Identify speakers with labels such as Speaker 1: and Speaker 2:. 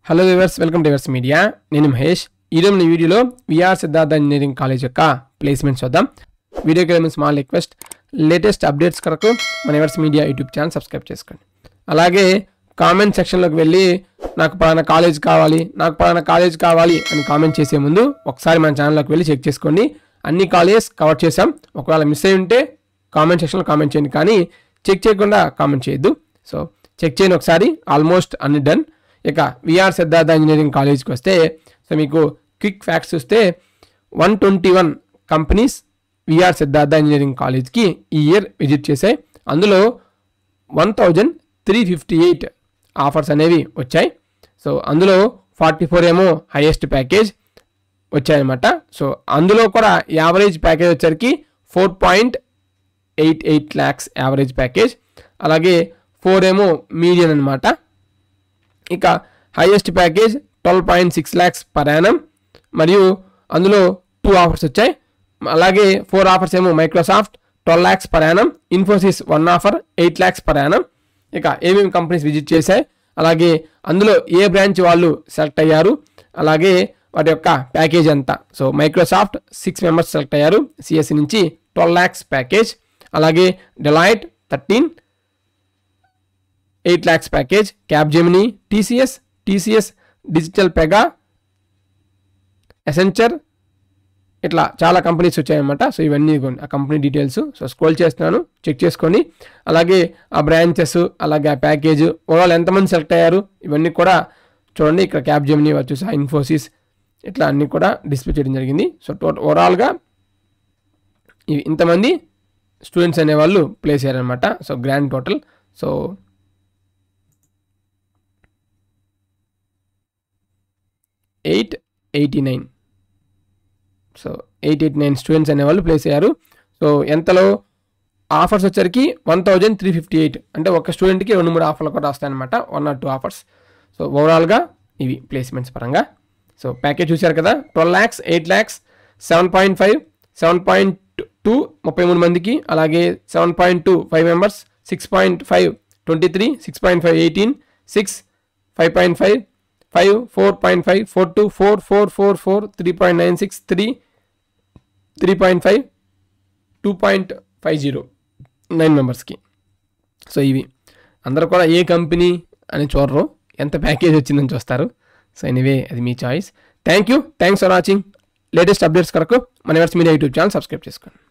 Speaker 1: hello viewers welcome to viewers media నేను మహేష్ ఈరోజు మన వీడియోలో విఆర్ సిద్ధార్థ ఇంజనీరింగ్ కాలేజ్ యొక్క ప్లేస్మెంట్స్ చూద్దాం వీడియోకి వెళ్ళిన స్మాల్ రిక్వెస్ట్ లేటెస్ట్ అప్డేట్స్ కొరకు మన viewers media YouTube channel subscribe చేసుకోండి అలాగే కామెంట్ సెక్షన్లోకి వెళ్ళి నాకు పలానా కాలేజ్ కావాలి నాకు పలానా కాలేజ్ కావాలి అని కామెంట్ చేసే ముందు ఒకసారి మన ఛానల్లోకి వెళ్ళి చెక్ చేసుకోండి అన్ని కాలేజెస్ కవర్ చేసాం ఒకవేళ మిస్ అయి ఉంటే కామెంట్ సెక్షన్లో కామెంట్ చేయండి కానీ చెక్ చేయకుండా కామెంట్ చేయొద్దు సో చెక్ చేయండి ఒకసారి ఆల్మోస్ట్ అన్ని డన్ ఇక విఆర్ సిద్ధార్థ ఇంజనీరింగ్ కాలేజ్కి వస్తే సో మీకు క్విక్ ఫ్యాక్ట్స్ చూస్తే one twenty one companies VR Siddhartha engineering కాలేజ్కి ఈ ఇయర్ విజిట్ చేశాయి అందులో one thousand three fifty eight offers అనేవి వచ్చాయి సో అందులో ఫార్టీ ఫోర్ ఏమో హైయెస్ట్ ప్యాకేజ్ వచ్చాయన్నమాట సో అందులో కూడా యావరేజ్ ప్యాకేజ్ వచ్చరికి four point eight eight lakhs average package అలాగే ఫోర్ ఏమో మీడియన్ అనమాట ఇక highest package twelve point six lakhs per annum మరియు అందులో టూ ఆఫర్స్ వచ్చాయి అలాగే ఫోర్ ఆఫర్స్ ఏమో Microsoft twelve lakhs per annum Infosys one offer eight lakhs per annum ఇక ఏమేమి కంపెనీస్ విజిట్ చేశాయి అలాగే అందులో ఏ బ్రాంచ్ వాళ్ళు సెలెక్ట్ అయ్యారు అలాగే వాటి యొక్క ప్యాకేజ్ ఎంత so Microsoft six members select అయ్యారు సిఎస్సి నుంచి ట్వెల్వ్ ల్యాక్స్ ప్యాకేజ్ అలాగే Deloitte thirteen eight lakhs package Capgemini TCS TCS digital Pega Accenture ఇట్లా చాలా కంపెనీస్ వచ్చాయన్నమాట సో ఇవన్నీ ఇదిగోండి ఆ కంపెనీ డీటెయిల్స్ సో స్క్రోల్ చేస్తున్నాను చెక్ చేసుకోండి అలాగే ఆ బ్రాంచెస్ అలాగే ఆ ప్యాకేజ్ ఓవరాల్ ఎంతమంది సెలెక్ట్ అయ్యారు ఇవన్నీ కూడా చూడండి ఇక్కడ క్యాబ్ జెమినీ వచ్చేసి ఇన్ఫోసిస్ ఇట్లా అన్నీ కూడా డిస్ప్లే చేయడం జరిగింది సో టోటల్ ఓవరాల్గా ఇవి ఇంతమంది స్టూడెంట్స్ అనేవాళ్ళు ప్లేస్ అయ్యారనమాట so grand total so eight eighty nine so eight eighty nine students అనేవాళ్ళు ప్లేస్ అయ్యారు సో ఎంతలో ఆఫర్స్ వచ్చరికి one thousand three fifty eight అంటే ఒక స్టూడెంట్కి రెండు మూడు ఆఫర్లు కూడా వస్తాయన్నమాట one or two offers so ఓవరాల్గా ఇవి ప్లేస్మెంట్స్ పరంగా సో ప్యాకేజ్ చూశారు కదా twelve lakhs eight lakhs seven point five seven point two ముప్పై మూడు మందికి అలాగే seven point two five members six point five twenty three six point five eighteen six five point five five four point five four two four four four four three point nine six three three point five two point five zero nine మెంబర్స్కి so ఇవి అందరూ కూడా ఏ company అని చూడరు ఎంత package వచ్చిందని చూస్తారు so anyway అది మీ choice thank you thanks for watching latest updates కొరకు మన viewers media YouTube channel subscribe చేసుకోండి